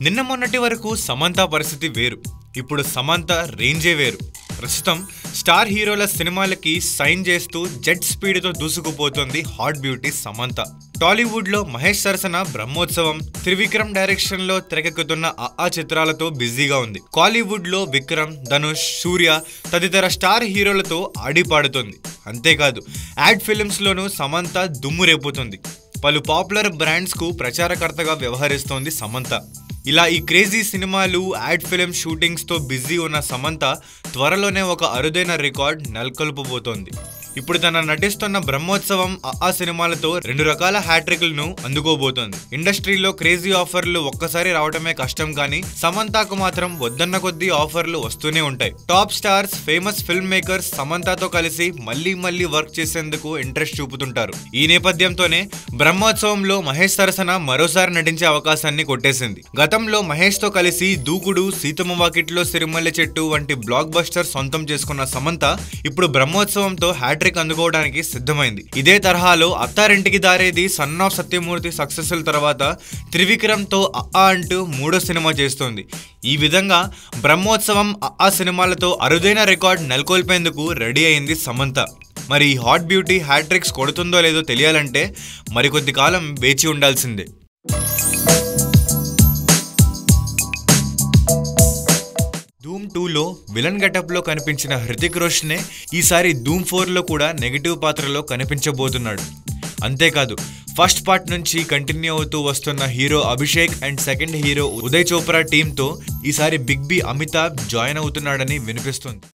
నిన్న మొన్నటి వరకు సమంత పరిస్థితి వేరు ఇప్పుడు సమంత రేంజే వేరు ప్రస్తుతం స్టార్ హీరోల సినిమాలకి సైన్ చేస్తూ జెట్ స్పీడ్తో దూసుకుపోతోంది హాట్ బ్యూటీ సమంత టాలీవుడ్లో మహేష్ సరసన బ్రహ్మోత్సవం త్రివిక్రమ్ డైరెక్షన్లో తెరకెక్కుతున్న ఆ ఆ చిత్రాలతో బిజీగా ఉంది కాలీవుడ్లో విక్రమ్ ధనుష్ సూర్య తదితర స్టార్ హీరోలతో ఆడిపాడుతోంది అంతేకాదు యాడ్ ఫిలిమ్స్లోనూ సమంత దుమ్ము రేపుతుంది పలు పాపులర్ బ్రాండ్స్కు ప్రచారకర్తగా వ్యవహరిస్తోంది సమంత ఇలా ఈ క్రేజీ సినిమాలు యాడ్ ఫిలిం షూటింగ్స్తో బిజీ ఉన్న సమంత త్వరలోనే ఒక అరుదైన రికార్డ్ నెలకొల్పబోతోంది ఇప్పుడు తన నటిస్తున్న బ్రహ్మోత్సవం ఆ ఆ సినిమాలతో రెండు రకాల హ్యాట్రిక్లను అందుకోబోతోంది ఇండస్ట్రీలో క్రేజీ ఆఫర్లు ఒక్కసారి రావటమే కష్టం కానీ సమంతకు మాత్రం వద్దన్న కొద్దీ ఆఫర్లు వస్తూనే ఉంటాయి top stars famous film makers సమంతతో కలిసి మళ్ళీ మళ్ళీ వర్క్ చేసేందుకు ఇంట్రెస్ట్ చూపుతుంటారు ఈ నేపథ్యంతోనే బ్రహ్మోత్సవంలో మహేష్ సరసన మరోసారి నటించే అవకాశాన్ని కొట్టేసింది గతంలో మహేష్ తో కలిసి దూకుడు సీతమ్మ వాకిట్లో సిరిమల్లె చెట్టు వంటి బ్లాక్ బస్టర్ సొంతం చేసుకున్న సమంత ఇప్పుడు బ్రహ్మోత్సవంతో హ్యాట్రిక్ అందుకోవడానికి సిద్ధమైంది ఇదే తరహాలో అత్తారింటికి దారేది సన్ ఆఫ్ సత్యమూర్తి సక్సెస్ఫుల్ తర్వాత త్రివిక్రమ్ తో అ అంటూ మూడో సినిమా చేస్తోంది ఈ విధంగా బ్రహ్మోత్సవం ఆ సినిమాలతో అరుదైన రికార్డ్ నెలకొల్పేందుకు రెడీ అయింది సమంత మరి ఈ హాట్ బ్యూటీ హ్యాట్రిక్స్ కొడుతుందో లేదో తెలియాలంటే మరికొద్ది కాలం వేచి ఉండాల్సిందే ధూమ్ టూలో విలన్ గెటప్లో కనిపించిన హృతిక్ రోషనే ఈసారి ధూమ్ ఫోర్లో కూడా నెగిటివ్ పాత్రలో కనిపించబోతున్నాడు అంతేకాదు ఫస్ట్ పార్ట్ నుంచి కంటిన్యూ అవుతూ వస్తున్న hero Abhishek and second hero Uday Chopra టీంతో ఈసారి బిగ్ బి అమితాబ్ జాయిన్ అవుతున్నాడని వినిపిస్తుంది